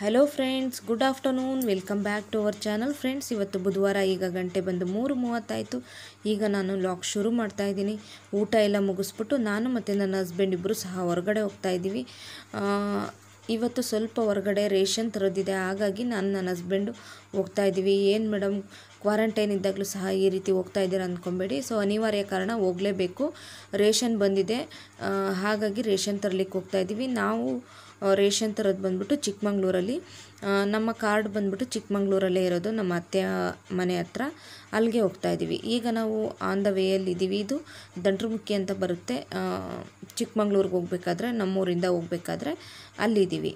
hello friends good afternoon welcome back to our channel friends ಇವತ್ತು ಬುಧವಾರ ಈಗ ಗಂಟೆ ಬಂದು ಮೂರು ಮೂವತ್ತಾಯಿತು ಈಗ ನಾನು ಲಾಗ್ ಶುರು ಮಾಡ್ತಾ ಇದ್ದೀನಿ ಊಟ ಎಲ್ಲ ಮುಗಿಸ್ಬಿಟ್ಟು ನಾನು ಮತ್ತು ನನ್ನ ಹಸ್ಬೆಂಡ್ ಇಬ್ಬರು ಸಹ ಹೊರಗಡೆ ಹೋಗ್ತಾ ಇದ್ದೀವಿ ಆ, ಇವತ್ತು ಸ್ವಲ್ಪ ಹೊರಗಡೆ ರೇಷನ್ ತರೋದಿದೆ ಹಾಗಾಗಿ ನಾನು ನನ್ನ ಹಸ್ಬೆಂಡು ಹೋಗ್ತಾ ಇದ್ದೀವಿ ಏನು ಮೇಡಮ್ ಕ್ವಾರಂಟೈನ್ ಇದ್ದಾಗಲೂ ಸಹ ಈ ರೀತಿ ಹೋಗ್ತಾ ಇದ್ದೀರಾ ಅಂದ್ಕೊಬೇಡಿ ಸೊ ಅನಿವಾರ್ಯ ಕಾರಣ ಹೋಗಲೇಬೇಕು ರೇಷನ್ ಬಂದಿದೆ ಆ, ಹಾಗಾಗಿ ರೇಷನ್ ತರಲಿಕ್ಕೆ ಹೋಗ್ತಾ ಇದ್ದೀವಿ ನಾವು ಆ, ರೇಷನ್ ತರೋದು ಬಂದ್ಬಿಟ್ಟು ಚಿಕ್ಕಮಂಗ್ಳೂರಲ್ಲಿ ಆ, ನಮ್ಮ ಕಾರ್ಡ್ ಬಂದ್ಬಿಟ್ಟು ಚಿಕ್ಕಮಂಗ್ಳೂರಲ್ಲೇ ಇರೋದು ನಮ್ಮ ಅತ್ತೆಯ ಮನೆ ಹತ್ರ ಅಲ್ಲಿಗೆ ಹೋಗ್ತಾ ಇದ್ದೀವಿ ಈಗ ನಾವು ಆನ್ ದ ವೇಯಲ್ಲಿ ಇದ್ದೀವಿ ಇದು ದಂಟ್ರಮುಖಿ ಅಂತ ಬರುತ್ತೆ ಆ, ಚಿಕ್ಕಮಂಗ್ಳೂರಿಗೆ ಹೋಗ್ಬೇಕಾದ್ರೆ ನಮ್ಮೂರಿಂದ ಹೋಗ್ಬೇಕಾದ್ರೆ ಅಲ್ಲಿದ್ದೀವಿ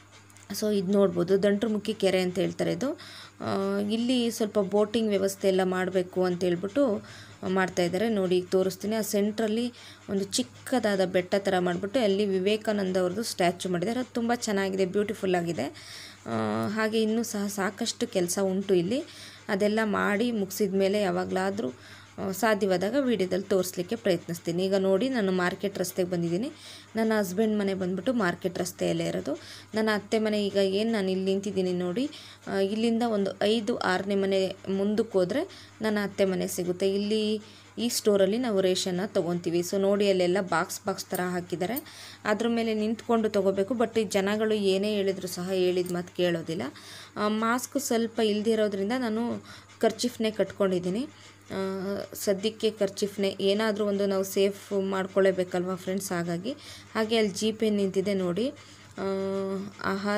ಸೊ ಇದು ನೋಡ್ಬೋದು ದಂಟ್ರಮುಖಿ ಕೆರೆ ಅಂತ ಹೇಳ್ತಾರೆ ಇದು ಆ, ಇಲ್ಲಿ ಸ್ವಲ್ಪ ಬೋಟಿಂಗ್ ವ್ಯವಸ್ಥೆ ಎಲ್ಲ ಮಾಡಬೇಕು ಅಂತ ಹೇಳ್ಬಿಟ್ಟು ಮಾಡ್ತಾ ಇದ್ದಾರೆ ನೋಡಿ ಈಗ ತೋರಿಸ್ತೀನಿ ಆ ಸೆಂಟ್ರಲ್ಲಿ ಒಂದು ಚಿಕ್ಕದಾದ ಬೆಟ್ಟ ಥರ ಮಾಡಿಬಿಟ್ಟು ಅಲ್ಲಿ ವಿವೇಕಾನಂದ ಅವ್ರದ್ದು ಸ್ಟ್ಯಾಚು ಮಾಡಿದ್ದಾರೆ ಅದು ತುಂಬ ಚೆನ್ನಾಗಿದೆ ಬ್ಯೂಟಿಫುಲ್ ಆಗಿದೆ ಆ, ಹಾಗೆ ಇನ್ನೂ ಸಹ ಸಾಕಷ್ಟು ಕೆಲಸ ಉಂಟು ಇಲ್ಲಿ ಅದೆಲ್ಲ ಮಾಡಿ ಮುಗಿಸಿದ ಮೇಲೆ ಯಾವಾಗಲಾದರೂ ಆ, ಸಾಧ್ಯವಾದಾಗ ವೀಡಿಯೋದಲ್ಲಿ ತೋರಿಸ್ಲಿಕ್ಕೆ ಪ್ರಯತ್ನಿಸ್ತೀನಿ ಈಗ ನೋಡಿ ನಾನು ಮಾರ್ಕೆಟ್ ರಸ್ತೆಗೆ ಬಂದಿದ್ದೀನಿ ನನ್ನ ಹಸ್ಬೆಂಡ್ ಮನೆ ಬಂದ್ಬಿಟ್ಟು ಮಾರ್ಕೆಟ್ ರಸ್ತೆಯಲ್ಲೇ ಇರೋದು ನನ್ನ ಅತ್ತೆ ಮನೆ ಈಗ ಏನು ನಾನು ಇಲ್ಲಿ ನಿಂತಿದ್ದೀನಿ ನೋಡಿ ಆ, ಇಲ್ಲಿಂದ ಒಂದು ಐದು ಆರನೇ ಮನೆ ಮುಂದಕ್ಕೆ ಹೋದರೆ ನನ್ನ ಅತ್ತೆ ಮನೆ ಸಿಗುತ್ತೆ ಇಲ್ಲಿ ಈ ಸ್ಟೋರಲ್ಲಿ ನಾವು ರೇಷನ್ನ ತೊಗೊತೀವಿ ಸೊ ನೋಡಿ ಅಲ್ಲೆಲ್ಲ ಬಾಕ್ಸ್ ಬಾಕ್ಸ್ ಥರ ಹಾಕಿದ್ದಾರೆ ಅದ್ರ ಮೇಲೆ ನಿಂತ್ಕೊಂಡು ತೊಗೋಬೇಕು ಬಟ್ ಈ ಜನಗಳು ಏನೇ ಹೇಳಿದ್ರು ಸಹ ಹೇಳಿದ ಮಾತು ಕೇಳೋದಿಲ್ಲ ಮಾಸ್ಕ್ ಸ್ವಲ್ಪ ಇಲ್ದಿರೋದ್ರಿಂದ ನಾನು ಖರ್ಚಿಫ್ನೇ ಕಟ್ಕೊಂಡಿದ್ದೀನಿ ಆ, ಸದ್ಯಕ್ಕೆ ಖರ್ಚಿಫ್ನೇ ಏನಾದರೂ ಒಂದು ನಾವು ಸೇಫ್ ಮಾಡ್ಕೊಳ್ಳೇಬೇಕಲ್ವ ಫ್ರೆಂಡ್ಸ್ ಹಾಗಾಗಿ ಹಾಗೆ ಅಲ್ಲಿ ಜಿ ಪೇ ನಿಂತಿದೆ ನೋಡಿ ಆ, ಆಹಾರ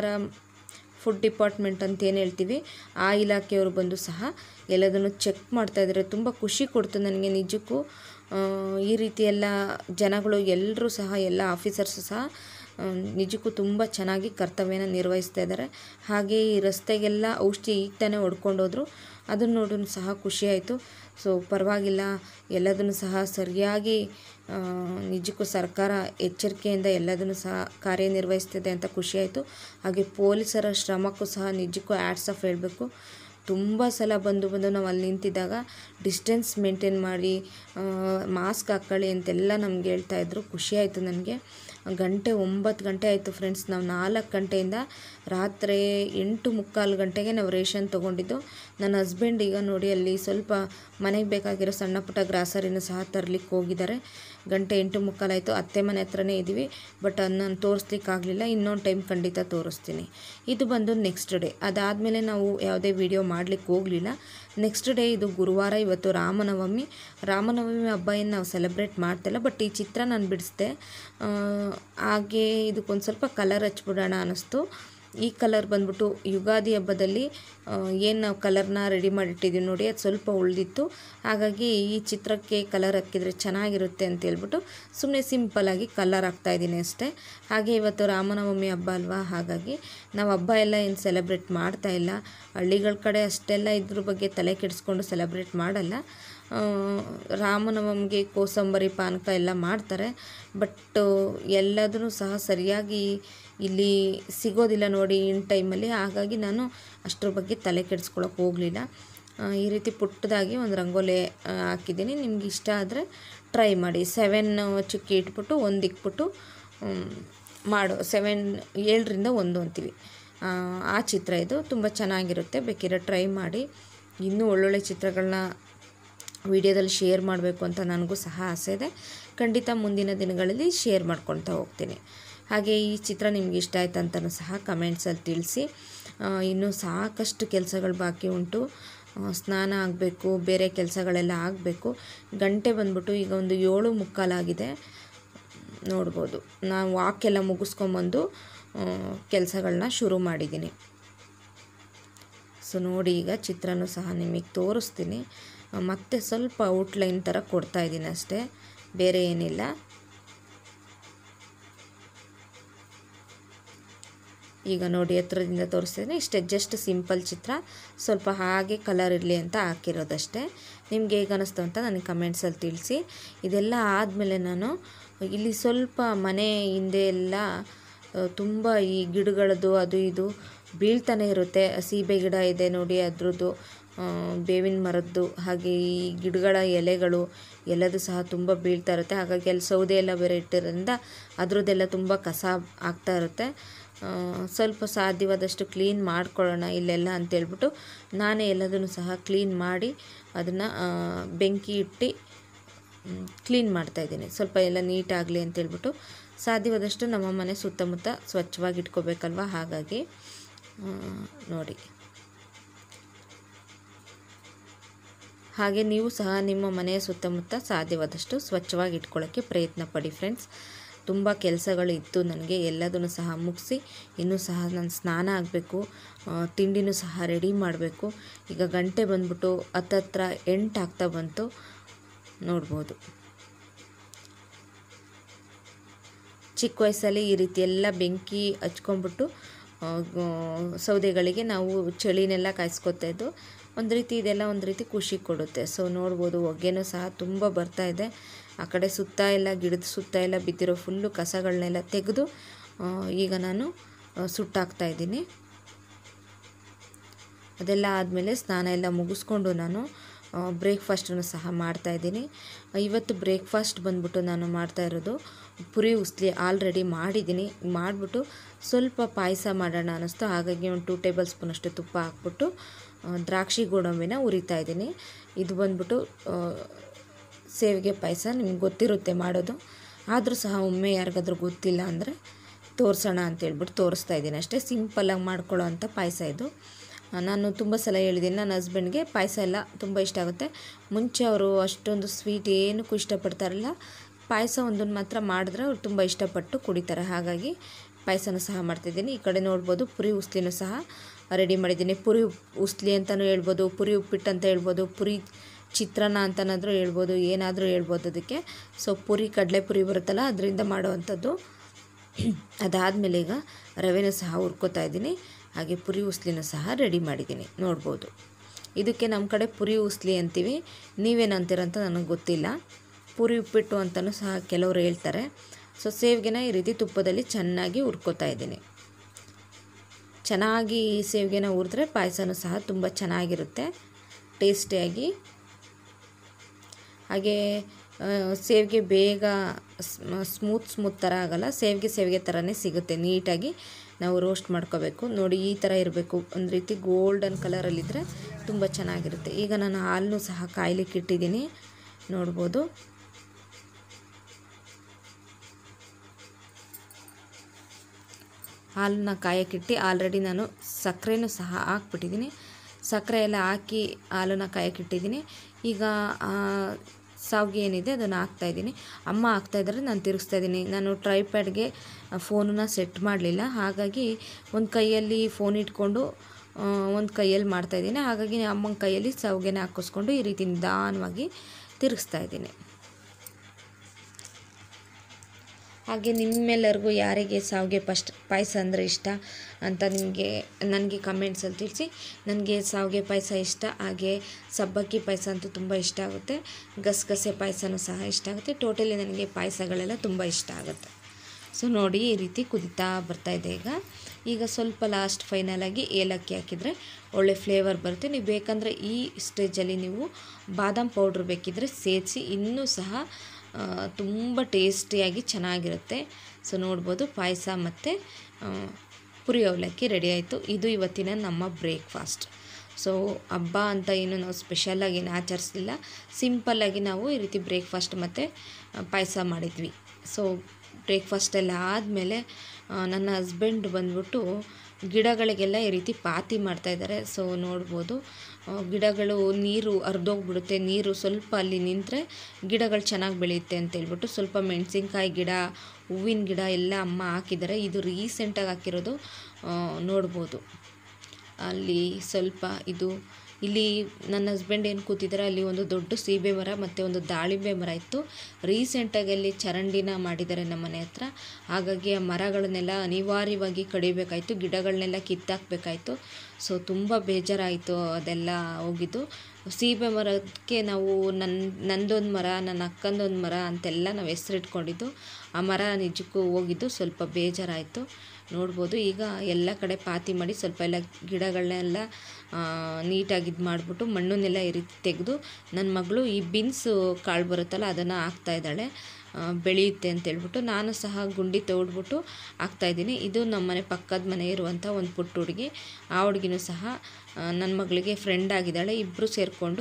ಫುಡ್ ಡಿಪಾರ್ಟ್ಮೆಂಟ್ ಅಂತ ಏನು ಹೇಳ್ತೀವಿ ಆ ಇಲಾಖೆಯವರು ಬಂದು ಸಹ ಎಲ್ಲದನ್ನು ಚೆಕ್ ಮಾಡ್ತಾ ಇದ್ದಾರೆ ತುಂಬ ಖುಷಿ ಕೊಡ್ತು ನನಗೆ ನಿಜಕ್ಕೂ ಆ, ಈ ರೀತಿ ಎಲ್ಲ ಜನಗಳು ಎಲ್ಲರೂ ಸಹ ಎಲ್ಲ ಆಫೀಸರ್ಸು ಸಹ ಆ, ನಿಜಕ್ಕೂ ತುಂಬ ಚೆನ್ನಾಗಿ ಕರ್ತವ್ಯನ ನಿರ್ವಹಿಸ್ತಾ ಇದ್ದಾರೆ ಹಾಗೆ ಈ ರಸ್ತೆಗೆಲ್ಲ ಔಷಧಿ ಈಗ ತಾನೇ ಹೊಡ್ಕೊಂಡೋದ್ರು ಅದನ್ನು ನೋಡೋನು ಸಹ ಖುಷಿ ಆಯಿತು ಸೊ ಪರವಾಗಿಲ್ಲ ಎಲ್ಲದನ್ನು ಸಹ ಸರಿಯಾಗಿ ಆ, ನಿಜಕ್ಕೂ ಸರ್ಕಾರ ಎಚ್ಚರಿಕೆಯಿಂದ ಎಲ್ಲದನ್ನು ಸಹ ಕಾರ್ಯನಿರ್ವಹಿಸ್ತಿದೆ ಅಂತ ಖುಷಿ ಆಯಿತು ಹಾಗೆ ಪೊಲೀಸರ ಶ್ರಮಕ್ಕೂ ಸಹ ನಿಜಕ್ಕೂ ಆ್ಯಡ್ಸ್ ಆಫ್ ಹೇಳಬೇಕು ತುಂಬ ಸಲ ಬಂದು ಬಂದು ನಾವು ಅಲ್ಲಿ ನಿಂತಿದ್ದಾಗ ಡಿಸ್ಟೆನ್ಸ್ ಮೇಂಟೈನ್ ಮಾಡಿ ಮಾಸ್ಕ್ ಹಾಕ್ಕೊಳ್ಳಿ ಅಂತೆಲ್ಲ ನಮ್ಗೆ ಹೇಳ್ತಾ ಇದ್ರು ಖುಷಿ ಆಯಿತು ನನಗೆ ಗಂಟೆ ಒಂಬತ್ತು ಗಂಟೆ ಆಯಿತು ಫ್ರೆಂಡ್ಸ್ ನಾವು ನಾಲ್ಕು ಗಂಟೆಯಿಂದ ರಾತ್ರಿ ಎಂಟು ಮುಕ್ಕಾಲು ಗಂಟೆಗೆ ನಾವು ರೇಷನ್ ತೊಗೊಂಡಿದ್ದು ನನ್ನ ಹಸ್ಬೆಂಡ್ ಈಗ ನೋಡಿ ಅಲ್ಲಿ ಸ್ವಲ್ಪ ಮನೆಗೆ ಬೇಕಾಗಿರೋ ಸಣ್ಣ ಪುಟ್ಟ ಗ್ರಾಸರಿನೂ ಸಹ ತರಲಿಕ್ಕೆ ಹೋಗಿದ್ದಾರೆ ಗಂಟೆ ಎಂಟು ಮುಕ್ಕಾಲಾಯಿತು ಅತ್ತೆ ಮನೆ ಹತ್ರನೇ ಇದ್ದೀವಿ ಬಟ್ ಅದು ನಾನು ತೋರಿಸ್ಲಿಕ್ಕೆ ಆಗಲಿಲ್ಲ ಇನ್ನೊಂದು ಟೈಮ್ ಖಂಡಿತ ತೋರಿಸ್ತೀನಿ ಇದು ಬಂದು ನೆಕ್ಸ್ಟ್ ಡೇ ಅದಾದಮೇಲೆ ನಾವು ಯಾವುದೇ ವಿಡಿಯೋ ಮಾಡಲಿಕ್ಕೆ ಹೋಗಲಿಲ್ಲ ನೆಕ್ಸ್ಟ್ ಡೇ ಇದು ಗುರುವಾರ ಇವತ್ತು ರಾಮನವಮಿ ರಾಮನವಮಿ ಹಬ್ಬ ಏನು ನಾವು ಸೆಲೆಬ್ರೇಟ್ ಮಾಡ್ತಿಲ್ಲ ಬಟ್ ಈ ಚಿತ್ರ ನಾನು ಬಿಡಿಸ್ದೆ ಆ, ಹಾಗೆ ಇದಕ್ಕೊಂದು ಸ್ವಲ್ಪ ಕಲರ್ ಹಚ್ಬಿಡೋಣ ಅನ್ನಿಸ್ತು ಈ ಕಲರ್ ಬಂದ್ಬಿಟ್ಟು ಯುಗಾದಿ ಹಬ್ಬದಲ್ಲಿ ಏನು ನಾವು ಕಲರ್ನ ರೆಡಿ ಮಾಡಿಟ್ಟಿದ್ದೀವಿ ನೋಡಿ ಅದು ಸ್ವಲ್ಪ ಉಳಿದಿತ್ತು ಹಾಗಾಗಿ ಈ ಚಿತ್ರಕ್ಕೆ ಕಲರ್ ಹಾಕಿದರೆ ಚೆನ್ನಾಗಿರುತ್ತೆ ಅಂತ ಹೇಳ್ಬಿಟ್ಟು ಸುಮ್ಮನೆ ಸಿಂಪಲ್ಲಾಗಿ ಕಲರ್ ಹಾಕ್ತಾಯಿದ್ದೀನಿ ಅಷ್ಟೇ ಹಾಗೆ ಇವತ್ತು ರಾಮನವಮಿ ಹಬ್ಬ ಅಲ್ವಾ ಹಾಗಾಗಿ ನಾವು ಹಬ್ಬ ಎಲ್ಲ ಏನು ಸೆಲೆಬ್ರೇಟ್ ಮಾಡ್ತಾ ಇಲ್ಲ ಹಳ್ಳಿಗಳ ಕಡೆ ಅಷ್ಟೆಲ್ಲ ಇದ್ರ ಬಗ್ಗೆ ತಲೆ ಕೆಡಿಸ್ಕೊಂಡು ಸೆಲೆಬ್ರೇಟ್ ಮಾಡಲ್ಲ ಆ, ರಾಮನವಮಿಗೆ ಕೋಸಂಬರಿ ಪಾನಕ ಎಲ್ಲ ಮಾಡ್ತಾರೆ ಬಟ್ ಎಲ್ಲದೂ ಸಹ ಸರಿಯಾಗಿ ಇಲ್ಲಿ ಸಿಗೋದಿಲ್ಲ ನೋಡಿ ಇನ್ ಟೈಮಲ್ಲಿ ಹಾಗಾಗಿ ನಾನು ಅಷ್ಟರ ಬಗ್ಗೆ ತಲೆ ಕೆಡಿಸ್ಕೊಳಕ್ಕೆ ಹೋಗಲಿಲ್ಲ ಈ ರೀತಿ ಪುಟ್ಟದಾಗಿ ಒಂದು ರಂಗೋಲಿ ಆ, ಹಾಕಿದ್ದೀನಿ ನಿಮ್ಗೆ ಇಷ್ಟ ಆದರೆ ಟ್ರೈ ಮಾಡಿ ಸೆವೆನ್ ಚುಕ್ಕಿ ಇಟ್ಬಿಟ್ಟು ಒಂದು ಇಕ್ಬಿಟ್ಟು ಮ್, ಮಾಡು ಸೆವೆನ್ ಏಳರಿಂದ ಒಂದು ಅಂತೀವಿ ಆ, ಆ ಚಿತ್ರ ಇದು ತುಂಬ ಚೆನ್ನಾಗಿರುತ್ತೆ ಬೇಕಿದ್ರೆ ಟ್ರೈ ಮಾಡಿ ಇನ್ನೂ ಒಳ್ಳೊಳ್ಳೆ ಚಿತ್ರಗಳನ್ನ ವಿಡಿಯೋದಲ್ಲಿ ಶೇರ್ ಮಾಡಬೇಕು ಅಂತ ನನಗೂ ಸಹ ಆಸೆ ಇದೆ ಖಂಡಿತ ಮುಂದಿನ ದಿನಗಳಲ್ಲಿ ಶೇರ್ ಮಾಡ್ಕೊಳ್ತಾ ಹೋಗ್ತೀನಿ ಹಾಗೆ ಈ ಚಿತ್ರ ನಿಮ್ಗೆ ಇಷ್ಟ ಆಯ್ತು ಅಂತಲೂ ಸಹ ಕಮೆಂಟ್ಸಲ್ಲಿ ತಿಳಿಸಿ ಆ, ಇನ್ನೂ ಸಾಕಷ್ಟು ಕೆಲಸಗಳು ಬಾಕಿ ಉಂಟು ಆ, ಸ್ನಾನ ಆಗಬೇಕು ಬೇರೆ ಕೆಲಸಗಳೆಲ್ಲ ಆಗಬೇಕು ಗಂಟೆ ಬಂದ್ಬಿಟ್ಟು ಈಗ ಒಂದು ಏಳು ಮುಕ್ಕಾಲಾಗಿದೆ ನೋಡ್ಬೋದು ನಾನು ವಾಕೆಲ್ಲ ಮುಗಿಸ್ಕೊಂಬಂದು ಕೆಲಸಗಳನ್ನ ಶುರು ಮಾಡಿದ್ದೀನಿ ಸೊ ನೋಡಿ ಈಗ ಚಿತ್ರನೂ ಸಹ ನಿಮಗೆ ತೋರಿಸ್ತೀನಿ ಆ, ಮತ್ತೆ ಸ್ವಲ್ಪ ಔಟ್ಲೈನ್ ಥರ ಕೊಡ್ತಾ ಇದ್ದೀನಿ ಅಷ್ಟೇ ಬೇರೆ ಏನಿಲ್ಲ ಈಗ ನೋಡಿ ಹತ್ರದಿಂದ ತೋರಿಸ್ತಿದ್ದೀನಿ ಇಷ್ಟೇ ಜಸ್ಟ್ ಸಿಂಪಲ್ ಚಿತ್ರ ಸ್ವಲ್ಪ ಹಾಗೆ ಕಲರ್ ಇರಲಿ ಅಂತ ಹಾಕಿರೋದಷ್ಟೇ ನಿಮ್ಗೆ ಹೇಗೆ ಅನ್ನಿಸ್ತು ಅಂತ ನನಗೆ ಕಮೆಂಟ್ಸಲ್ಲಿ ತಿಳಿಸಿ ಇದೆಲ್ಲ ಆದಮೇಲೆ ನಾನು ಇಲ್ಲಿ ಸ್ವಲ್ಪ ಮನೆ ಹಿಂದೆ ಎಲ್ಲ ತುಂಬ ಈ ಗಿಡಗಳದ್ದು ಅದು ಇದು ಬೀಳ್ತಾನೆ ಇರುತ್ತೆ ಸೀಬೆ ಗಿಡ ಇದೆ ನೋಡಿ ಅದ್ರದ್ದು ಆ, ಬೇವಿನ ಮರದ್ದು ಹಾಗೆ ಈ ಗಿಡಗಳ ಎಲೆಗಳು ಎಲ್ಲದೂ ಸಹ ತುಂಬ ಬೀಳ್ತಾ ಇರುತ್ತೆ ಹಾಗಾಗಿ ಅಲ್ಲಿ ಸೌದೆ ಎಲ್ಲ ಬೇರೆ ಇಟ್ಟಿರೋದ್ರಿಂದ ಅದ್ರದ್ದೆಲ್ಲ ತುಂಬ ಕಸ ಆಗ್ತಾ ಇರುತ್ತೆ ಆ, ಸ್ವಲ್ಪ ಸಾಧ್ಯವಾದಷ್ಟು ಕ್ಲೀನ್ ಮಾಡ್ಕೊಳ್ಳೋಣ ಇಲ್ಲೆಲ್ಲ ಅಂತೇಳ್ಬಿಟ್ಟು ನಾನೇ ಎಲ್ಲದನ್ನು ಸಹ ಕ್ಲೀನ್ ಮಾಡಿ ಅದನ್ನು ಬೆಂಕಿ ಇಟ್ಟು ಕ್ಲೀನ್ ಮಾಡ್ತಾಯಿದ್ದೀನಿ ಸ್ವಲ್ಪ ಎಲ್ಲ ನೀಟಾಗಲಿ ಅಂತೇಳ್ಬಿಟ್ಟು ಸಾಧ್ಯವಾದಷ್ಟು ನಮ್ಮ ಮನೆ ಸುತ್ತಮುತ್ತ ಸ್ವಚ್ಛವಾಗಿ ಇಟ್ಕೋಬೇಕಲ್ವ ಹಾಗಾಗಿ ಆ, ನೋಡಿ ಹಾಗೆ ನೀವು ಸಹ ನಿಮ್ಮ ಮನೆಯ ಸುತ್ತಮುತ್ತ ಸಾಧ್ಯವಾದಷ್ಟು ಸ್ವಚ್ಛವಾಗಿ ಇಟ್ಕೊಳ್ಳೋಕ್ಕೆ ಪ್ರಯತ್ನ ಪಡಿ ಫ್ರೆಂಡ್ಸ್ ತುಂಬ ಕೆಲಸಗಳು ಇತ್ತು ನನಗೆ ಎಲ್ಲದನ್ನು ಸಹ ಮುಗಿಸಿ ಇನ್ನೂ ಸಹ ನಾನು ಸ್ನಾನ ಆಗಬೇಕು ತಿಂಡಿನೂ ಸಹ ರೆಡಿ ಮಾಡಬೇಕು ಈಗ ಗಂಟೆ ಬಂದ್ಬಿಟ್ಟು ಹತ್ತತ್ರ ಎಂಟು ಆಗ್ತಾ ಬಂತು ನೋಡ್ಬೋದು ಚಿಕ್ಕ ವಯಸ್ಸಲ್ಲಿ ಈ ರೀತಿ ಎಲ್ಲ ಬೆಂಕಿ ಹಚ್ಕೊಂಡ್ಬಿಟ್ಟು ಆ, ಗ- ಸೌದೆಗಳಿಗೆ ನಾವು ಚಳಿನೆಲ್ಲ ಕಾಯಿಸ್ಕೊತಾ ಇದ್ದು ಒಂದು ರೀತಿ ಇದೆಲ್ಲ ಒಂದು ರೀತಿ ಖುಷಿ ಕೊಡುತ್ತೆ ಸೊ ನೋಡ್ಬೋದು ಹೊಗೆನೂ ಸಹ ತುಂಬ ಬರ್ತಾ ಇದೆ ಆ ಕಡೆ ಸುತ್ತ ಎಲ್ಲ ಗಿಡದ ಸುತ್ತ ಎಲ್ಲ ಬಿದ್ದಿರೋ ಫುಲ್ಲು ಕಸಗಳನ್ನೆಲ್ಲ ತೆಗೆದು ಆ, ಈಗ ನಾನು ಆ, ಸುಟ್ಟಾಕ್ತಾ ಇದ್ದೀನಿ ಅದೆಲ್ಲ ಆದಮೇಲೆ ಸ್ನಾನ ಎಲ್ಲ ಮುಗಿಸ್ಕೊಂಡು ನಾನು ಬ್ರೇಕ್ಫಾಸ್ಟನ್ನು ಸಹ ಮಾಡ್ತಾಯಿದ್ದೀನಿ ಇವತ್ತು ಬ್ರೇಕ್ಫಾಸ್ಟ್ ಬಂದ್ಬಿಟ್ಟು ನಾನು ಮಾಡ್ತಾ ಇರೋದು ಪುರಿ ಉಸ್ಲಿ ಆಲ್ರೆಡಿ ಮಾಡಿದ್ದೀನಿ ಮಾಡಿಬಿಟ್ಟು ಸ್ವಲ್ಪ ಪಾಯಸ ಮಾಡೋಣ ಅನ್ನಿಸ್ತು ಹಾಗಾಗಿ ಒಂದು ಟೂ ಟೇಬಲ್ ಸ್ಪೂನಷ್ಟು ತುಪ್ಪ ಹಾಕ್ಬಿಟ್ಟು ಆ, ದ್ರಾಕ್ಷಿ ಗೋಡಂಬಿನ ಉರಿತಾ ಇದ್ದೀನಿ ಇದು ಬಂದ್ಬಿಟ್ಟು ಆ, ಸೇವಿಗೆ ಪಾಯಸ ನಿಮ್ಗೆ ಗೊತ್ತಿರುತ್ತೆ ಮಾಡೋದು ಆದರೂ ಸಹ ಒಮ್ಮೆ ಯಾರಿಗಾದ್ರೂ ಗೊತ್ತಿಲ್ಲ ಅಂದರೆ ತೋರಿಸೋಣ ಅಂತೇಳ್ಬಿಟ್ಟು ತೋರಿಸ್ತಾ ಇದ್ದೀನಿ ಅಷ್ಟೇ ಸಿಂಪಲ್ಲಾಗಿ ಮಾಡ್ಕೊಳ್ಳೋ ಅಂಥ ಪಾಯಸ ಇದು ಆ, ನಾನು ತುಂಬ ಸಲ ಹೇಳಿದ್ದೀನಿ ನನ್ನ ಹಸ್ಬೆಂಡ್ಗೆ ಪಾಯಸ ಎಲ್ಲ ತುಂಬ ಇಷ್ಟ ಆಗುತ್ತೆ ಮುಂಚೆ ಅವರು ಅಷ್ಟೊಂದು ಸ್ವೀಟ್ ಏನಕ್ಕೂ ಇಷ್ಟಪಡ್ತಾರಲ್ಲ ಪಾಯಸ ಒಂದನ್ನು ಮಾತ್ರ ಮಾಡಿದ್ರೆ ಅವ್ರು ತುಂಬ ಇಷ್ಟಪಟ್ಟು ಕುಡಿತಾರೆ ಹಾಗಾಗಿ ಪಾಯಸನೂ ಸಹ ಮಾಡ್ತಿದ್ದೀನಿ ಈ ಕಡೆ ನೋಡ್ಬೋದು ಪುರಿ ಉಸ್ಲಿನೂ ಸಹ ರೆಡಿ ಮಾಡಿದ್ದೀನಿ ಪುರಿ ಉಸ್ಲಿ ಅಂತಲೂ ಹೇಳ್ಬೋದು ಪುರಿ ಉಪ್ಪಿಟ್ಟು ಅಂತ ಹೇಳ್ಬೋದು ಪುರಿ ಚಿತ್ರಾನ್ನ ಅಂತನಾದರೂ ಹೇಳ್ಬೋದು ಏನಾದರೂ ಹೇಳ್ಬೋದು ಅದಕ್ಕೆ ಸೊ ಪುರಿ ಕಡಲೆ ಪುರಿ ಬರುತ್ತಲ್ಲ ಅದರಿಂದ ಮಾಡುವಂಥದ್ದು ಅದಾದಮೇಲೆ ಈಗ ರವೆನೂ ಸಹ ಹುರ್ಕೋತಾ ಇದ್ದೀನಿ ಹಾಗೆ ಪುರಿ ಉಸ್ಲಿನೂ ಸಹ ರೆಡಿ ಮಾಡಿದ್ದೀನಿ ನೋಡ್ಬೋದು ಇದಕ್ಕೆ ನಮ್ಮ ಕಡೆ ಪುರಿ ಉಸ್ಲಿ ಅಂತೀವಿ ನೀವೇನಂತೀರ ಅಂತ ನನಗೆ ಗೊತ್ತಿಲ್ಲ ಪುರಿ ಉಪ್ಪಿಟ್ಟು ಅಂತಲೂ ಸಹ ಕೆಲವರು ಹೇಳ್ತಾರೆ ಸೊ ಸೇವಿಗೆನ ಈ ರೀತಿ ತುಪ್ಪದಲ್ಲಿ ಚೆನ್ನಾಗಿ ಹುರ್ಕೋತಾ ಇದ್ದೀನಿ ಚೆನ್ನಾಗಿ ಸೇವಿಗೆನ ಹುರಿದ್ರೆ ಪಾಯಸನೂ ಸಹ ತುಂಬ ಚೆನ್ನಾಗಿರುತ್ತೆ ಟೇಸ್ಟಿಯಾಗಿ ಹಾಗೆ ಆ, ಸೇವಿಗೆ ಬೇಗ ಸ್ಮೂತ್ ಸ್ಮೂತ್ ಥರ ಆಗಲ್ಲ ಸೇವಿಗೆ ಸೇವಿಗೆ ಥರನೇ ಸಿಗುತ್ತೆ ನೀಟಾಗಿ ನಾವು ರೋಸ್ಟ್ ಮಾಡ್ಕೋಬೇಕು ನೋಡಿ ಈ ಥರ ಇರಬೇಕು ಒಂದು ರೀತಿ ಗೋಲ್ಡನ್ ಕಲರಲ್ಲಿದ್ದರೆ ತುಂಬ ಚೆನ್ನಾಗಿರುತ್ತೆ ಈಗ ನಾನು ಹಾಲನ್ನು ಸಹ ಕಾಯ್ಲಿಕ್ಕೆ ಇಟ್ಟಿದ್ದೀನಿ ನೋಡ್ಬೋದು ಹಾಲನ್ನ ಕಾಯಕ್ಕಿಟ್ಟು ಆಲ್ರೆಡಿ ನಾನು ಸಕ್ಕರೆನೂ ಸಹ ಹಾಕ್ಬಿಟ್ಟಿದ್ದೀನಿ ಸಕ್ಕರೆ ಎಲ್ಲ ಹಾಕಿ ಹಾಲನ್ನ ಕಾಯಕ್ಕಿಟ್ಟಿದ್ದೀನಿ ಈಗ ಆ ಸಾವಿಗೆ ಏನಿದೆ ಅದನ್ನು ಹಾಕ್ತಾಯಿದ್ದೀನಿ ಅಮ್ಮ ಹಾಕ್ತಾಯಿದ್ದಾರೆ ನಾನು ತಿರುಗಿಸ್ತಾ ಇದ್ದೀನಿ ನಾನು ಟ್ರೈಪ್ಯಾಡ್ಗೆ ಫೋನನ್ನ ಸೆಟ್ ಮಾಡಲಿಲ್ಲ ಹಾಗಾಗಿ ಒಂದು ಕೈಯಲ್ಲಿ ಫೋನ್ ಇಟ್ಕೊಂಡು ಒಂದು ಕೈಯಲ್ಲಿ ಮಾಡ್ತಾಯಿದ್ದೀನಿ ಹಾಗಾಗಿ ಅಮ್ಮನ ಕೈಯಲ್ಲಿ ಸಾವಿಗೆನ ಹಾಕಿಸ್ಕೊಂಡು ಈ ರೀತಿ ನಿಧಾನವಾಗಿ ತಿರುಗಿಸ್ತಾ ಇದ್ದೀನಿ ಹಾಗೆ ನಿಮ್ಮೆಲ್ಲರಿಗೂ ಯಾರಿಗೆ ಸಾವಿಗೆ ಫಸ್ಟ್ ಪಾಯಸ ಅಂದರೆ ಇಷ್ಟ ಅಂತ ನಿಮಗೆ ನನಗೆ ಕಮೆಂಟ್ಸಲ್ಲಿ ತಿಳಿಸಿ ನನಗೆ ಸಾವಿಗೆ ಪಾಯಸ ಇಷ್ಟ ಹಾಗೆ ಸಬ್ಬಕ್ಕಿ ಪಾಯಸ ಅಂತೂ ತುಂಬ ಇಷ್ಟ ಆಗುತ್ತೆ ಗಸಗಸೆ ಪಾಯಸನೂ ಸಹ ಇಷ್ಟ ಆಗುತ್ತೆ ಟೋಟಲಿ ನನಗೆ ಪಾಯಸಗಳೆಲ್ಲ ತುಂಬ ಇಷ್ಟ ಆಗುತ್ತೆ ಸೊ ನೋಡಿ ಈ ರೀತಿ ಕುದಿತಾ ಬರ್ತಾ ಇದೆ ಈಗ ಈಗ ಸ್ವಲ್ಪ ಲಾಸ್ಟ್ ಫೈನಲಾಗಿ ಏಲಕ್ಕಿ ಹಾಕಿದರೆ ಒಳ್ಳೆ ಫ್ಲೇವರ್ ಬರುತ್ತೆ ನೀವು ಬೇಕಂದರೆ ಈ ಸ್ಟೇಜಲ್ಲಿ ನೀವು ಬಾದಾಮ್ ಪೌಡ್ರ್ ಬೇಕಿದ್ದರೆ ಸೇರಿಸಿ ಇನ್ನೂ ಸಹ ಆ, ತುಂಬ ಟೇಸ್ಟಿಯಾಗಿ ಚೆನ್ನಾಗಿರುತ್ತೆ ಸೊ ನೋಡ್ಬೋದು ಪಾಯಸ ಮತ್ತು ಪುರಿ ಅವಲಕ್ಕಿ ರೆಡಿ ಆಯಿತು ಇದು ಇವತ್ತಿನ ನಮ್ಮ ಬ್ರೇಕ್ಫಾಸ್ಟ್ ಸೊ ಹಬ್ಬ ಅಂತ ಏನು ನಾವು ಸ್ಪೆಷಲಾಗಿ ಏನು ಆಚರಿಸಲಿಲ್ಲ ಸಿಂಪಲ್ಲಾಗಿ ನಾವು ಈ ರೀತಿ ಬ್ರೇಕ್ಫಾಸ್ಟ್ ಮತ್ತು ಪಾಯಸ ಮಾಡಿದ್ವಿ ಸೊ ಬ್ರೇಕ್ಫಾಸ್ಟ್ ಎಲ್ಲ ಆದಮೇಲೆ ನನ್ನ ಹಸ್ಬೆಂಡ್ ಬಂದ್ಬಿಟ್ಟು ಗಿಡಗಳಿಗೆಲ್ಲ ಈ ರೀತಿ ಪಾತಿ ಮಾಡ್ತಾಯಿದ್ದಾರೆ ಸೊ ನೋಡ್ಬೋದು ಆ, ಗಿಡಗಳು ನೀರು ಹರಿದೋಗ್ಬಿಡುತ್ತೆ ನೀರು ಸ್ವಲ್ಪ ಅಲ್ಲಿ ನಿಂತರೆ ಗಿಡಗಳು ಚೆನ್ನಾಗಿ ಬೆಳೆಯುತ್ತೆ ಅಂತ ಹೇಳ್ಬಿಟ್ಟು ಸ್ವಲ್ಪ ಮೆಣಸಿನ್ಕಾಯಿ ಗಿಡ ಹೂವಿನ ಗಿಡ ಎಲ್ಲ ಅಮ್ಮ ಹಾಕಿದ್ದಾರೆ ಇದು ರೀಸೆಂಟಾಗಿ ಹಾಕಿರೋದು ಆ, ನೋಡ್ಬೋದು ಅಲ್ಲಿ ಸ್ವಲ್ಪ ಇದು ಇಲ್ಲಿ ನನ್ನ ಹಸ್ಬೆಂಡ್ ಏನು ಕೂತಿದ್ದಾರೆ ಅಲ್ಲಿ ಒಂದು ದೊಡ್ಡ ಸೀಬೆ ಮರ ಮತ್ತು ಒಂದು ದಾಳಿಂಬೆ ಮರ ಇತ್ತು ರೀಸೆಂಟಾಗಿ ಅಲ್ಲಿ ಚರಂಡಿನ ಮಾಡಿದ್ದಾರೆ ನಮ್ಮ ಮನೆ ಹತ್ರ ಹಾಗಾಗಿ ಆ ಮರಗಳನ್ನೆಲ್ಲ ಅನಿವಾರ್ಯವಾಗಿ ಕಡಿಬೇಕಾಯಿತು ಗಿಡಗಳನ್ನೆಲ್ಲ ಕಿತ್ತಾಕಬೇಕಾಯ್ತು ಸೊ ತುಂಬ ಬೇಜಾರಾಯಿತು ಅದೆಲ್ಲ ಹೋಗಿದ್ದು ಸೀಬೆ ಮರಕ್ಕೆ ನಾವು ನನ್ನ ನಂದೊಂದು ಮರ ನನ್ನ ಅಕ್ಕಂದೊಂದು ಮರ ಅಂತೆಲ್ಲ ನಾವು ಹೆಸರಿಟ್ಕೊಂಡಿದ್ದು ಆ ಮರ ನಿಜಕ್ಕೂ ಹೋಗಿದ್ದು ಸ್ವಲ್ಪ ಬೇಜಾರಾಯಿತು ನೋಡ್ಬೋದು ಈಗ ಎಲ್ಲ ಕಡೆ ಪಾತಿ ಮಾಡಿ ಸ್ವಲ್ಪ ಎಲ್ಲ ಗಿಡಗಳನ್ನೆಲ್ಲ ನೀಟಾಗಿ ಇದು ಮಾಡಿಬಿಟ್ಟು ಮಣ್ಣನ್ನೆಲ್ಲ ಈ ರೀತಿ ತೆಗೆದು ನನ್ನ ಮಗಳು ಈ ಬೀನ್ಸು ಕಾಳು ಬರುತ್ತಲ್ಲ ಅದನ್ನು ಹಾಕ್ತಾ ಇದ್ದಾಳೆ ಆ, ಬೆಳೆಯುತ್ತೆ ಅಂತೇಳ್ಬಿಟ್ಟು ನಾನು ಸಹ ಗುಂಡಿ ತೋಡ್ಬಿಟ್ಟು ಹಾಕ್ತಾಯಿದ್ದೀನಿ ಇದು ನಮ್ಮ ಮನೆ ಪಕ್ಕದ ಮನೆ ಇರುವಂಥ ಒಂದು ಪುಟ್ಟ ಹುಡುಗಿ ಆ ಹುಡುಗಿನೂ ಸಹ ನನ್ನ ಮಗಳಿಗೆ ಫ್ರೆಂಡ್ ಆಗಿದ್ದಾಳೆ ಇಬ್ಬರು ಸೇರಿಕೊಂಡು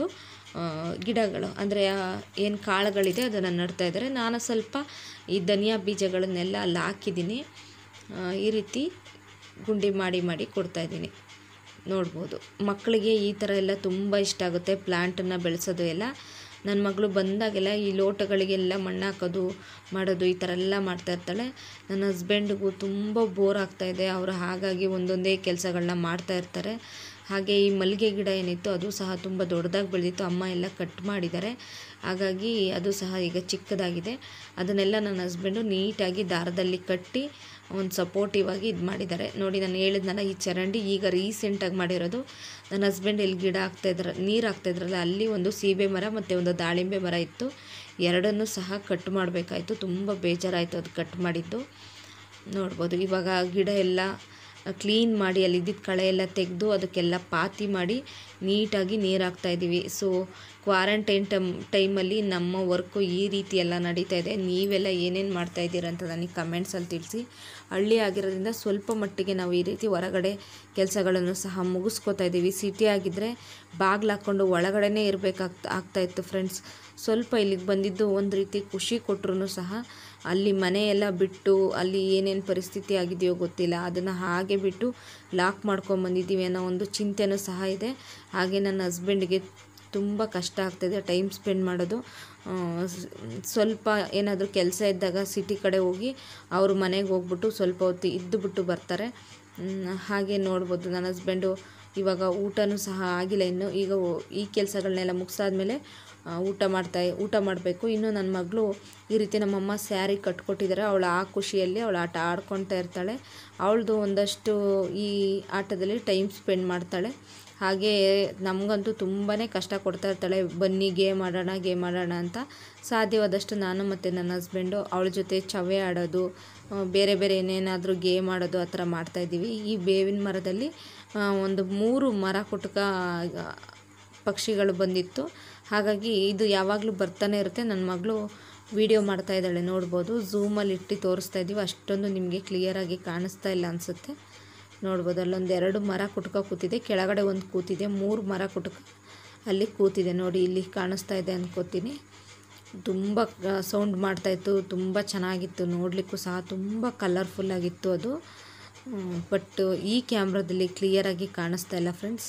ಗಿಡಗಳು ಅಂದರೆ ಏನು ಕಾಳುಗಳಿದೆ ಅದನ್ನು ನಡ್ತಾ ಇದ್ದಾರೆ ನಾನು ಸ್ವಲ್ಪ ಈ ಧನಿಯಾ ಬೀಜಗಳನ್ನೆಲ್ಲ ಅಲ್ಲಿ ಹಾಕಿದ್ದೀನಿ ಆ, ಈ ರೀತಿ ಗುಂಡಿ ಮಾಡಿ ಮಾಡಿ ಕೊಡ್ತಾಯಿದ್ದೀನಿ ನೋಡ್ಬೋದು ಮಕ್ಕಳಿಗೆ ಈ ಥರ ಎಲ್ಲ ತುಂಬ ಇಷ್ಟ ಆಗುತ್ತೆ ಪ್ಲ್ಯಾಂಟನ್ನು ಬೆಳೆಸೋದು ಎಲ್ಲ ನನ್ನ ಮಗಳು ಬಂದಾಗೆಲ್ಲ ಈ ಲೋಟಗಳಿಗೆಲ್ಲ ಮಣ್ಣು ಹಾಕೋದು ಮಾಡೋದು ಈ ಥರ ಎಲ್ಲ ಮಾಡ್ತಾ ಇರ್ತಾಳೆ ನನ್ನ ಹಸ್ಬೆಂಡ್ಗೂ ತುಂಬ ಬೋರ್ ಆಗ್ತಾಯಿದೆ ಅವರು ಹಾಗಾಗಿ ಒಂದೊಂದೇ ಕೆಲಸಗಳನ್ನ ಮಾಡ್ತಾ ಇರ್ತಾರೆ ಹಾಗೆ ಈ ಮಲ್ಲಿಗೆ ಗಿಡ ಏನಿತ್ತು ಅದು ಸಹ ತುಂಬ ದೊಡ್ಡದಾಗಿ ಬೆಳೆದಿತ್ತು ಅಮ್ಮ ಎಲ್ಲ ಕಟ್ ಮಾಡಿದ್ದಾರೆ ಹಾಗಾಗಿ ಅದು ಸಹ ಈಗ ಚಿಕ್ಕದಾಗಿದೆ ಅದನ್ನೆಲ್ಲ ನನ್ನ ಹಸ್ಬೆಂಡು ನೀಟಾಗಿ ದಾರದಲ್ಲಿ ಕಟ್ಟಿ ಒಂದು ಸಪೋರ್ಟಿವ್ ಆಗಿ ಇದು ಮಾಡಿದ್ದಾರೆ ನೋಡಿ ನಾನು ಹೇಳಿದ್ನಲ್ಲ ಈ ಚರಂಡಿ ಈಗ ರೀಸೆಂಟಾಗಿ ಮಾಡಿರೋದು ನನ್ನ ಹಸ್ಬೆಂಡ್ ಇಲ್ಲಿ ಗಿಡ ಹಾಕ್ತಾಯಿದ್ರ ನೀರು ಹಾಕ್ತಾಯಿದ್ರಲ್ಲ ಅಲ್ಲಿ ಒಂದು ಸೀಬೆ ಮರ ಮತ್ತು ಒಂದು ದಾಳಿಂಬೆ ಮರ ಇತ್ತು ಎರಡನ್ನೂ ಸಹ ಕಟ್ ಮಾಡಬೇಕಾಯ್ತು ತುಂಬ ಬೇಜಾರಾಯಿತು ಅದು ಕಟ್ ಮಾಡಿದ್ದು ನೋಡ್ಬೋದು ಇವಾಗ ಗಿಡ ಎಲ್ಲ ಕ್ಲೀನ್ ಮಾಡಿ ಅಲ್ಲಿ ಇದ್ದಿದ್ದ ಕಳೆ ಎಲ್ಲ ತೆಗೆದು ಅದಕ್ಕೆಲ್ಲ ಪಾತಿ ಮಾಡಿ ನೀಟಾಗಿ ನೀರು ಹಾಕ್ತಾಯಿದ್ದೀವಿ ಸೊ ಕ್ವಾರಂಟೈನ್ ಟೈಮ್ ಟೈಮಲ್ಲಿ ನಮ್ಮ ವರ್ಕು ಈ ರೀತಿ ಎಲ್ಲ ನಡೀತಾ ಇದೆ ನೀವೆಲ್ಲ ಏನೇನು ಮಾಡ್ತಾಯಿದ್ದೀರ ಅಂತ ನನಗೆ ಕಮೆಂಟ್ಸಲ್ಲಿ ತಿಳಿಸಿ ಹಳ್ಳಿ ಆಗಿರೋದ್ರಿಂದ ಸ್ವಲ್ಪ ಮಟ್ಟಿಗೆ ನಾವು ಈ ರೀತಿ ಹೊರಗಡೆ ಕೆಲಸಗಳನ್ನು ಸಹ ಮುಗಿಸ್ಕೋತಾ ಇದ್ದೀವಿ ಸಿಟಿ ಆಗಿದ್ದರೆ ಬಾಗಿಲು ಹಾಕ್ಕೊಂಡು ಒಳಗಡೆನೇ ಇರಬೇಕಾಗ್ತಾ ಆಗ್ತಾಯಿತ್ತು ಫ್ರೆಂಡ್ಸ್ ಸ್ವಲ್ಪ ಇಲ್ಲಿಗೆ ಬಂದಿದ್ದು ಒಂದು ರೀತಿ ಖುಷಿ ಕೊಟ್ಟರು ಸಹ ಅಲ್ಲಿ ಮನೆ ಎಲ್ಲ ಬಿಟ್ಟು ಅಲ್ಲಿ ಏನೇನು ಪರಿಸ್ಥಿತಿ ಆಗಿದೆಯೋ ಗೊತ್ತಿಲ್ಲ ಅದನ್ನು ಹಾಗೆ ಬಿಟ್ಟು ಲಾಕ್ ಮಾಡ್ಕೊಂಬಂದಿದ್ದೀವಿ ಅನ್ನೋ ಒಂದು ಚಿಂತೆನೂ ಸಹ ಇದೆ ಹಾಗೆ ನನ್ನ ಹಸ್ಬೆಂಡ್ಗೆ ತುಂಬ ಕಷ್ಟ ಆಗ್ತಾಯಿದೆ ಟೈಮ್ ಸ್ಪೆಂಡ್ ಮಾಡೋದು ಆ, ಸ್- ಸ್ವಲ್ಪ ಏನಾದರೂ ಕೆಲಸ ಇದ್ದಾಗ ಸಿಟಿ ಕಡೆ ಹೋಗಿ ಅವ್ರ ಮನೆಗೆ ಹೋಗ್ಬಿಟ್ಟು ಸ್ವಲ್ಪ ಹೊತ್ತು ಇದ್ದು ಬಿಟ್ಟು ಬರ್ತಾರೆ ಮ್, ಹಾಗೆ ನೋಡ್ಬೋದು ನನ್ನ ಹಸ್ಬೆಂಡು ಇವಾಗ ಊಟನೂ ಸಹ ಆಗಿಲ್ಲ ಇನ್ನು ಈಗ ಓ- ಈ ಕೆಲಸಗಳನ್ನೆಲ್ಲ ಮುಗಿಸಾದ್ಮೇಲೆ ಆ, ಊಟ ಮಾಡ್ತಾ ಊಟ ಮಾಡಬೇಕು ಇನ್ನು ನನ್ನ ಮಗಳು ಈ ರೀತಿ ನಮ್ಮಮ್ಮ ಸ್ಯಾರಿ ಕಟ್ಕೊಟ್ಟಿದ್ದಾರೆ ಅವಳು ಆ ಖುಷಿಯಲ್ಲಿ ಅವಳು ಆಟ ಆಡ್ಕೊಳ್ತಾ ಇರ್ತಾಳೆ ಅವಳದು ಒಂದಷ್ಟು ಈ ಆಟದಲ್ಲಿ ಟೈಮ್ ಸ್ಪೆಂಡ್ ಮಾಡ್ತಾಳೆ ಹಾಗೆ ನಮಗಂತೂ ತುಂಬಾ ಕಷ್ಟ ಕೊಡ್ತಾ ಇರ್ತಾಳೆ ಬನ್ನಿ ಗೇಮ್ ಆಡೋಣ ಗೇಮ್ ಆಡೋಣ ಅಂತ ಸಾಧ್ಯವಾದಷ್ಟು ನಾನು ಮತ್ತು ನನ್ನ ಹಸ್ಬೆಂಡು ಅವಳ ಜೊತೆ ಚವೆ ಆಡೋದು ಆ, ಬೇರೆ ಬೇರೆ ಏನೇನಾದರೂ ಗೇಮ್ ಆಡೋದು ಆ ಥರ ಮಾಡ್ತಾಯಿದ್ದೀವಿ ಈ ಬೇವಿನ ಮರದಲ್ಲಿ ಆ, ಒಂದು ಮೂರು ಮರ ಕುಟುಕ ಪಕ್ಷಿಗಳು ಬಂದಿತ್ತು ಹಾಗಾಗಿ ಇದು ಯಾವಾಗಲೂ ಬರ್ತಾನೆ ಇರುತ್ತೆ ನನ್ನ ಮಗಳು ವಿಡಿಯೋ ಮಾಡ್ತಾ ಇದ್ದಾಳೆ ನೋಡ್ಬೋದು ಝೂಮಲ್ಲಿ ಇಟ್ಟು ತೋರಿಸ್ತಾ ಇದ್ದೀವಿ ಅಷ್ಟೊಂದು ನಿಮಗೆ ಕ್ಲಿಯರಾಗಿ ಕಾಣಿಸ್ತಾ ಇಲ್ಲ ಅನಿಸುತ್ತೆ ನೋಡ್ಬೋದು ಅಲ್ಲೊಂದು ಎರಡು ಮರ ಕುಟ್ಕ ಕೂತಿದೆ ಕೆಳಗಡೆ ಒಂದು ಕೂತಿದೆ ಮೂರು ಮರ ಕುಟ್ಕ ಅಲ್ಲಿ ಕೂತಿದೆ ನೋಡಿ ಇಲ್ಲಿ ಕಾಣಿಸ್ತಾ ಇದೆ ಅನ್ಕೋತೀನಿ ತುಂಬ ಸೌಂಡ್ ಮಾಡ್ತಾಯಿತ್ತು ತುಂಬ ಚೆನ್ನಾಗಿತ್ತು ನೋಡಲಿಕ್ಕೂ ಸಹ ತುಂಬ ಕಲರ್ಫುಲ್ಲಾಗಿತ್ತು ಅದು ಬಟ್ ಈ ಕ್ಯಾಮ್ರಾದಲ್ಲಿ ಕ್ಲಿಯರಾಗಿ ಕಾಣಿಸ್ತಾ ಇಲ್ಲ ಫ್ರೆಂಡ್ಸ್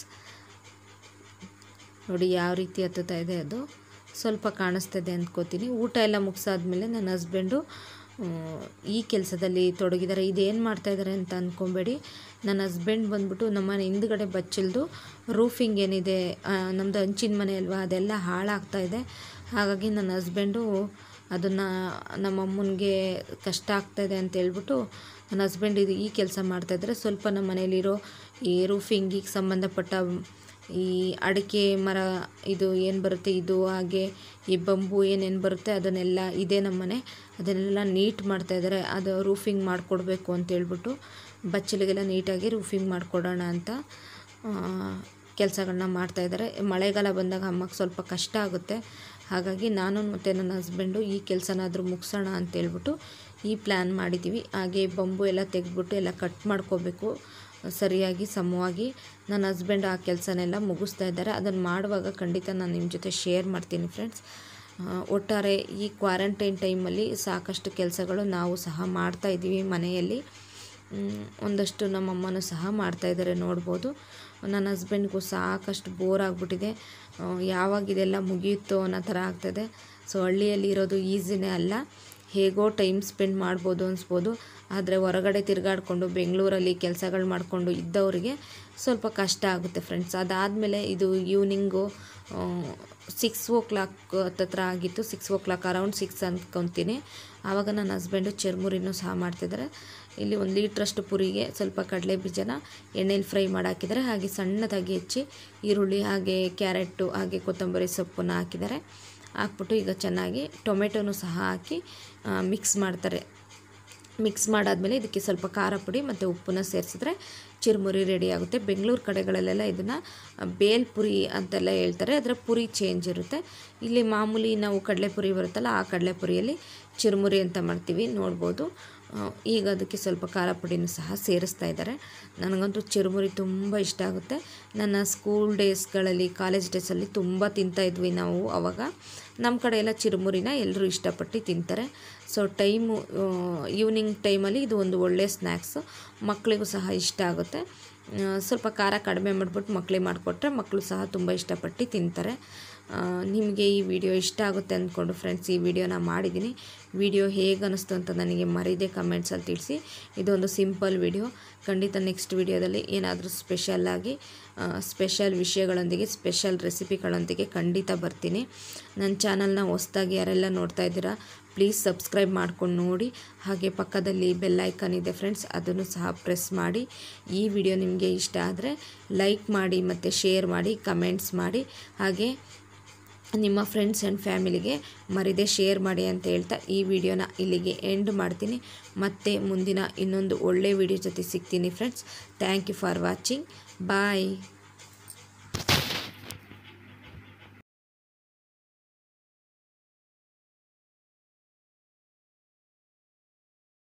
ನೋಡಿ ಯಾವ ರೀತಿ ಹತ್ತುತ್ತಾ ಇದೆ ಅದು ಸ್ವಲ್ಪ ಕಾಣಿಸ್ತಾ ಇದೆ ಅಂದ್ಕೋತೀನಿ ಊಟ ಎಲ್ಲ ಮುಗಿಸಾದ್ಮೇಲೆ ನನ್ನ ಹಸ್ಬೆಂಡು ಈ ಕೆಲಸದಲ್ಲಿ ತೊಡಗಿದ್ದಾರೆ ಇದೇನು ಮಾಡ್ತಾ ಇದ್ದಾರೆ ಅಂತ ಅಂದ್ಕೊಬೇಡಿ ನನ್ನ ಹಸ್ಬೆಂಡ್ ಬಂದ್ಬಿಟ್ಟು ನಮ್ಮನೆ ಹಿಂದ್ಗಡೆ ಬಚ್ಚಲ್ದು ರೂಫಿಂಗ್ ಏನಿದೆ ನಮ್ಮದು ಹಂಚಿನ ಮನೆ ಅಲ್ವಾ ಅದೆಲ್ಲ ಹಾಳಾಗ್ತಾ ಇದೆ ಹಾಗಾಗಿ ನನ್ನ ಹಸ್ಬೆಂಡು ಅದನ್ನು ನಮ್ಮ ಅಮ್ಮನಿಗೆ ಕಷ್ಟ ಆಗ್ತಾಯಿದೆ ಅಂತ ಹೇಳ್ಬಿಟ್ಟು ನನ್ನ ಹಸ್ಬೆಂಡ್ ಇದು ಈ ಕೆಲಸ ಮಾಡ್ತಾಯಿದ್ದಾರೆ ಸ್ವಲ್ಪ ನಮ್ಮ ಮನೇಲಿರೋ ಈ ರೂಫಿಂಗಿಗೆ ಸಂಬಂಧಪಟ್ಟ ಈ ಅಡಿಕೆ ಮರ ಇದು ಏನು ಬರುತ್ತೆ ಇದು ಹಾಗೆ ಈ ಬಂಬು ಏನೇನು ಬರುತ್ತೆ ಅದನ್ನೆಲ್ಲ ಇದೆ ನಮ್ಮನೆ ಅದನ್ನೆಲ್ಲ ನೀಟ್ ಮಾಡ್ತಾಯಿದ್ದಾರೆ ಅದು ರೂಫಿಂಗ್ ಮಾಡಿಕೊಡ್ಬೇಕು ಅಂತ ಹೇಳ್ಬಿಟ್ಟು ಬಚ್ಚಲಿಗೆಲ್ಲ ನೀಟಾಗಿ ರೂಫಿಂಗ್ ಮಾಡಿಕೊಡೋಣ ಅಂತ ಕೆಲಸಗಳನ್ನ ಮಾಡ್ತಾಯಿದ್ದಾರೆ ಮಳೆಗಾಲ ಬಂದಾಗ ಅಮ್ಮಗೆ ಸ್ವಲ್ಪ ಕಷ್ಟ ಆಗುತ್ತೆ ಹಾಗಾಗಿ ನಾನು ಮತ್ತು ನನ್ನ ಹಸ್ಬೆಂಡು ಈ ಕೆಲಸನಾದರೂ ಮುಗಿಸೋಣ ಅಂತೇಳ್ಬಿಟ್ಟು ಈ ಪ್ಲ್ಯಾನ್ ಮಾಡಿದ್ದೀವಿ ಹಾಗೆ ಬಂಬು ಎಲ್ಲ ತೆಗೆದ್ಬಿಟ್ಟು ಎಲ್ಲ ಕಟ್ ಮಾಡ್ಕೋಬೇಕು ಸರಿಯಾಗಿ ಸಮವಾಗಿ ನನ್ನ ಹಸ್ಬೆಂಡ್ ಆ ಕೆಲಸನೆಲ್ಲ ಮುಗಿಸ್ತಾ ಇದ್ದಾರೆ ಅದನ್ನು ಮಾಡುವಾಗ ಖಂಡಿತ ನಾನು ನಿಮ್ಮ ಜೊತೆ ಶೇರ್ ಮಾಡ್ತೀನಿ ಫ್ರೆಂಡ್ಸ್ ಒಟ್ಟಾರೆ ಈ ಕ್ವಾರಂಟೈನ್ ಟೈಮಲ್ಲಿ ಸಾಕಷ್ಟು ಕೆಲಸಗಳು ನಾವು ಸಹ ಮಾಡ್ತಾ ಇದ್ದೀವಿ ಮನೆಯಲ್ಲಿ ಮ್, ಒಂದಷ್ಟು ನಮ್ಮಮ್ಮನೂ ಸಹ ಮಾಡ್ತಾಯಿದ್ದಾರೆ ನೋಡ್ಬೋದು ನನ್ನ ಹಸ್ಬೆಂಡ್ಗೂ ಸಾಕಷ್ಟು ಬೋರ್ ಆಗಿಬಿಟ್ಟಿದೆ ಯಾವಾಗ ಇದೆಲ್ಲ ಮುಗಿಯುತ್ತೋ ಅನ್ನೋ ಥರ ಆಗ್ತದೆ ಸೊ ಹಳ್ಳಿಯಲ್ಲಿ ಇರೋದು ಈಸಿನೇ ಅಲ್ಲ ಹೇಗೋ ಟೈಮ್ ಸ್ಪೆಂಡ್ ಮಾಡ್ಬೋದು ಅನಿಸ್ಬೋದು ಆದರೆ ಹೊರಗಡೆ ತಿರುಗಾಡಿಕೊಂಡು ಬೆಂಗಳೂರಲ್ಲಿ ಕೆಲಸಗಳು ಮಾಡಿಕೊಂಡು ಇದ್ದವರಿಗೆ ಸ್ವಲ್ಪ ಕಷ್ಟ ಆಗುತ್ತೆ ಫ್ರೆಂಡ್ಸ್ ಅದಾದಮೇಲೆ ಇದು ಈವ್ನಿಂಗು ಸಿಕ್ಸ್ ಓ ಕ್ಲಾಕ್ ಹತ್ತತ್ರ ಆಗಿತ್ತು six o'clock around six ಅಂದ್ಕೊತೀನಿ ಆವಾಗ ನನ್ನ ಹಸ್ಬೆಂಡು ಚರ್ಮುರಿನೂ ಸಹ ಮಾಡ್ತಿದ್ದಾರೆ ಇಲ್ಲಿ ಒಂದು ಲೀಟ್ರಷ್ಟು ಪುರಿಗೆ ಸ್ವಲ್ಪ ಕಡಲೆ ಬೀಜನ ಎಣ್ಣೆಲಿ ಫ್ರೈ ಮಾಡಿ ಹಾಕಿದ್ದಾರೆ ಹಾಗೆ ಸಣ್ಣದಾಗಿ ಹೆಚ್ಚಿ ಈರುಳ್ಳಿ ಹಾಗೆ ಕ್ಯಾರೆಟು ಹಾಗೆ ಕೊತ್ತಂಬರಿ ಸೊಪ್ಪನ್ನು ಹಾಕಿದ್ದಾರೆ ಹಾಕ್ಬಿಟ್ಟು ಈಗ ಚೆನ್ನಾಗಿ ಟೊಮೆಟೊನೂ ಸಹ ಹಾಕಿ ಮಿಕ್ಸ್ ಮಾಡ್ತಾರೆ ಮಿಕ್ಸ್ ಮಾಡಾದಮೇಲೆ ಇದಕ್ಕೆ ಸ್ವಲ್ಪ ಖಾರ ಪುಡಿ ಮತ್ತು ಉಪ್ಪನ್ನ ಸೇರಿಸಿದ್ರೆ ಚಿರುಮುರಿ ರೆಡಿ ಆಗುತ್ತೆ ಬೆಂಗಳೂರು ಕಡೆಗಳಲ್ಲೆಲ್ಲ ಇದನ್ನು ಬೇಲ್ಪುರಿ ಅಂತೆಲ್ಲ ಹೇಳ್ತಾರೆ ಅದರ ಪುರಿ ಚೇಂಜ್ ಇರುತ್ತೆ ಇಲ್ಲಿ ಮಾಮೂಲಿ ನಾವು ಕಡಲೆಪುರಿ ಬರುತ್ತಲ್ಲ ಆ ಕಡಲೆಪುರಿಯಲ್ಲಿ ಚಿರುಮುರಿ ಅಂತ ಮಾಡ್ತೀವಿ ನೋಡ್ಬೋದು ಆ, ಈಗ ಅದಕ್ಕೆ ಸ್ವಲ್ಪ ಖಾರ ಪುಡಿನೂ ಸಹ ಸೇರಿಸ್ತಾ ಇದ್ದಾರೆ ನನಗಂತೂ ಚಿರುಮುರಿ ತುಂಬ ಇಷ್ಟ ಆಗುತ್ತೆ ನನ್ನ ಸ್ಕೂಲ್ ಡೇಸ್ಗಳಲ್ಲಿ ಕಾಲೇಜ್ ಡೇಸಲ್ಲಿ ತುಂಬ ತಿಂತಾ ಇದ್ವಿ ನಾವು ಅವಾಗ ನಮ್ಮ ಕಡೆ ಎಲ್ಲ ಚಿರುಮುರಿನ ಎಲ್ಲರೂ ಇಷ್ಟಪಟ್ಟು ತಿಂತಾರೆ ಸೊ ಟೈಮು ಈವ್ನಿಂಗ್ ಟೈಮಲ್ಲಿ ಇದು ಒಂದು ಒಳ್ಳೆಯ ಸ್ನ್ಯಾಕ್ಸು ಮಕ್ಕಳಿಗೂ ಸಹ ಇಷ್ಟ ಆಗುತ್ತೆ ಆ, ಸ್ವಲ್ಪ ಖಾರ ಕಡಿಮೆ ಮಾಡಿಬಿಟ್ಟು ಮಕ್ಕಳಿಗೆ ಮಾಡಿಕೊಟ್ರೆ ಮಕ್ಕಳು ಸಹ ತುಂಬ ಇಷ್ಟಪಟ್ಟು ತಿಂತಾರೆ ಆ, ನಿಮಗೆ ಈ ವಿಡಿಯೋ ಇಷ್ಟ ಆಗುತ್ತೆ ಅಂದ್ಕೊಂಡು ಫ್ರೆಂಡ್ಸ್ ಈ ವಿಡಿಯೋನ ಮಾಡಿದ್ದೀನಿ ವಿಡಿಯೋ ಹೇಗೆ ಅನ್ನಿಸ್ತು ಅಂತ ನನಗೆ ಮರೀದೆ ಕಮೆಂಟ್ಸಲ್ಲಿ ತಿಳಿಸಿ ಇದೊಂದು ಸಿಂಪಲ್ ವಿಡಿಯೋ ಖಂಡಿತ ನೆಕ್ಸ್ಟ್ ವಿಡಿಯೋದಲ್ಲಿ ಏನಾದರೂ ಸ್ಪೆಷಲ್ಲಾಗಿ ಸ್ಪೆಷಲ್ ವಿಷಯಗಳೊಂದಿಗೆ ಸ್ಪೆಷಲ್ ರೆಸಿಪಿಗಳೊಂದಿಗೆ ಖಂಡಿತ ಬರ್ತೀನಿ ನನ್ನ ಚಾನಲ್ನ ಹೊಸ್ದಾಗಿ ಯಾರೆಲ್ಲ ನೋಡ್ತಾ ಇದ್ದೀರಾ ಪ್ಲೀಸ್ ಸಬ್ಸ್ಕ್ರೈಬ್ ಮಾಡ್ಕೊಂಡು ನೋಡಿ ಹಾಗೆ ಪಕ್ಕದಲ್ಲಿ ಬೆಲ್ ಐಕನ್ ಇದೆ ಫ್ರೆಂಡ್ಸ್ ಅದನ್ನು ಸಹ ಪ್ರೆಸ್ ಮಾಡಿ ಈ ವಿಡಿಯೋ ನಿಮಗೆ ಇಷ್ಟ ಆದರೆ ಲೈಕ್ ಮಾಡಿ ಮತ್ತು ಶೇರ್ ಮಾಡಿ ಕಮೆಂಟ್ಸ್ ಮಾಡಿ ಹಾಗೆ ನಿಮ್ಮ ಫ್ರೆಂಡ್ಸ್ ಆ್ಯಂಡ್ ಫ್ಯಾಮಿಲಿಗೆ ಮರಿದೆ ಶೇರ್ ಮಾಡಿ ಅಂತ ಹೇಳ್ತಾ ಈ ವಿಡಿಯೋನ ಇಲ್ಲಿಗೆ ಎಂಡ್ ಮಾಡ್ತೀನಿ ಮತ್ತೆ ಮುಂದಿನ ಇನ್ನೊಂದು ಒಳ್ಳೆ ವಿಡಿಯೋ ಜೊತೆ ಸಿಗ್ತೀನಿ friends thank you for watching bye